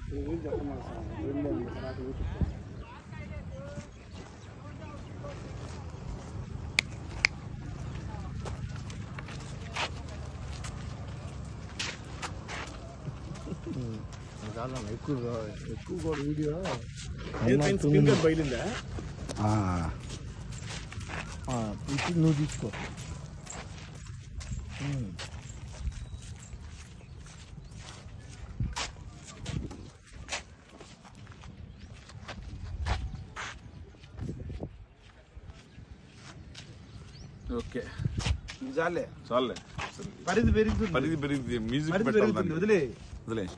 ఏం చెప్పమా సార్ ఏం లేదు తర్వాత ఊరుకుంటాం. చాలా ఎక్కువ ఎక్కువ కూడా వీడియో స్ప్రింక్లర్ బయలుందా ఇప్పుడు నువ్వు తీసుకో ఉమ్. ఓకే చాలే చాలే పరిధి పెరుగుతుంది పరిధి పెరిగింది మ్యూజిక్ పరిధి పెట్టాలి పెరుగుతుంది దానికి. వదిలే వదిలే